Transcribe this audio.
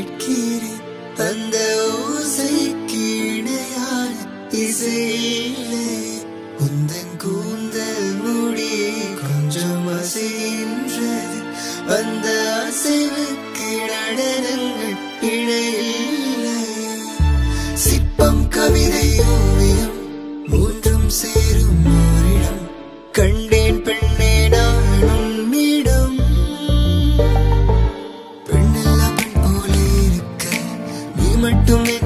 கேட்கிறேன் அந்த ஓசைக்கு இணையான இசையிலே உந்தன் கூந்தல் முடி கொஞ்சம் அசைகின்றது அந்த அசைவுக்கு நடனங்கள் இணையில்லை சிற்பம் கவிதை ஓவியம் மூன்றும் சேரும் ஓரிடம் கண்டேன் பெண்ணே நான் உன்னிடம் பெண்ணெல்லாம் பெண் போல இருக்க நீ மட்டுமே